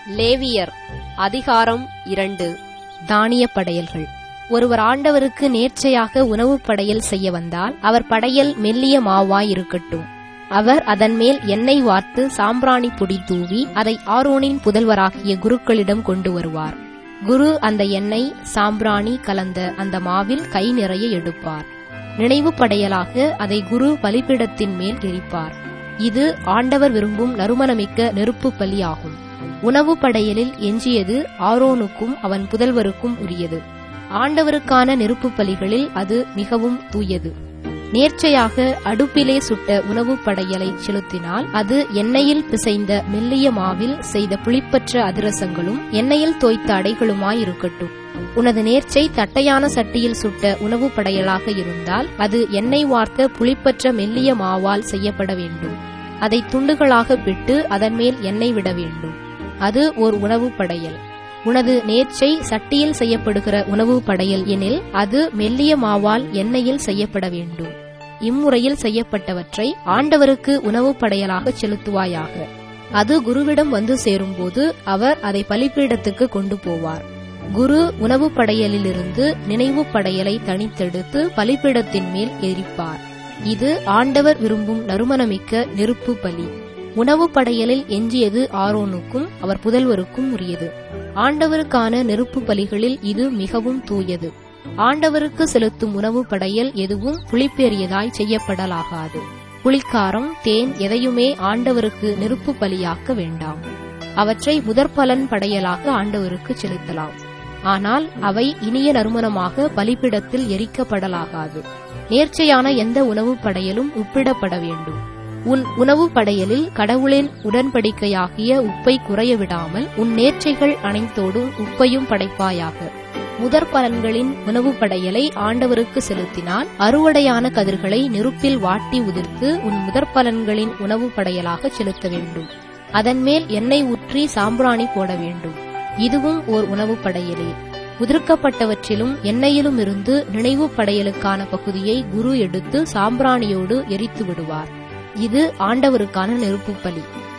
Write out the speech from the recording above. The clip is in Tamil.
லேவியர் அதிகாரம் இரண்டு தானிய படையல்கள் ஒருவர் ஆண்டவருக்கு நேர்ச்சையாக உணவுப் படையல் செய்ய வந்தால் அவர் படையல் மெல்லிய மாவாய் இருக்கட்டும் அவர் அதன் மேல் எண்ணெய் வார்த்து சாம்பிராணி பொடி தூவி அதை ஆரோனின் புதல்வராகிய குருக்களிடம் கொண்டு வருவார் குரு அந்த எண்ணெய் சாம்பிராணி கலந்த அந்த மாவில் கை நிறைய எடுப்பார் நினைவு படையலாக அதை குரு பலிபீடத்தின் மேல் எரிப்பார் இது ஆண்டவர் விரும்பும் நறுமணமிக்க நெருப்பு பலி ஆகும் உணவு படையலில் எஞ்சியது ஆரோனுக்கும் அவன் புதல்வருக்கும் உரியது ஆண்டவருக்கான நெருப்பு பலிகளில் அது மிகவும் தூயது நேர்ச்சையாக அடுப்பிலே சுட்ட உணவு படையலை செலுத்தினால் அது எண்ணெயில் பிசைந்த மெல்லிய மாவில் செய்த புளிப்பற்ற அதிரசங்களும் எண்ணெயில் தோய்த்த அடைகளுமாய் இருக்கட்டும் உனது நேர்ச்சை தட்டையான சட்டியில் சுட்ட உணவு படையலாக இருந்தால் அது எண்ணெய் வார்த்த புளிப்பற்ற மெல்லிய மாவால் செய்யப்பட வேண்டும் அதை துண்டுகளாக பிட்டு அதன் மேல் எண்ணெய் விட வேண்டும் அது ஓர் உணவு படையல் உனது நேர்ச்சை சட்டியில் செய்யப்படுகிற உணவு படையல் எனில் அது மெல்லிய மாவால் எண்ணெயில் செய்யப்பட வேண்டும் இம்முறையில் செய்யப்பட்டவற்றை ஆண்டவருக்கு உணவு படையலாக செலுத்துவாயாக அது குருவிடம் வந்து சேரும்போது அவர் அதை பலிப்பீடத்துக்கு கொண்டு போவார் குரு உணவு படையலிலிருந்து நினைவு படையலை தனித்தெடுத்து பலிப்பீடத்தின் மேல் எரிப்பார் இது ஆண்டவர் விரும்பும் நறுமணமிக்க நெருப்பு பலி உணவு படையலில் எஞ்சியது ஆரோனுக்கும் அவர் புதல்வருக்கும் உரியது ஆண்டவருக்கான நெருப்பு பலிகளில் இது மிகவும் தூயது ஆண்டவருக்கு செலுத்தும் உணவு படையல் எதுவும் புளிப்பேறியதாய் செய்யப்படலாகாது புளிக்காரம் தேன் எதையுமே ஆண்டவருக்கு நெருப்பு பலியாக்க வேண்டாம் அவற்றை முதற்பலன் படையலாக ஆண்டவருக்கு செலுத்தலாம் ஆனால் அவை இனிய நறுமணமாக பலிப்பிடத்தில் எரிக்கப்படலாகாது நேர்ச்சையான எந்த உணவு படையலும் உப்பிடப்பட வேண்டும் உன் உணவு படையலில் கடவுளின் உடன்படிக்கையாகிய உப்பை குறைய விடாமல் உன் நேர்ச்சைகள் அனைத்தோடும் உப்பையும் படைப்பாயாக முதற் பலன்களின் உணவு படையலை ஆண்டவருக்கு செலுத்தினால் அறுவடையான கதிர்களை நெருப்பில் வாட்டி உதிர்த்து உன் முதற் பலன்களின் உணவு படையலாக செலுத்த வேண்டும் அதன் மேல் எண்ணெய் ஊற்றி சாம்பிராணி போட வேண்டும் இதுவும் ஓர் உணவு படையலே உதிர்க்கப்பட்டவற்றிலும் எண்ணெயிலும் இருந்து நினைவு படையலுக்கான பகுதியை குரு எடுத்து சாம்பிராணியோடு எரித்து விடுவார் இது ஆண்டவருக்கான நெருப்பு பலி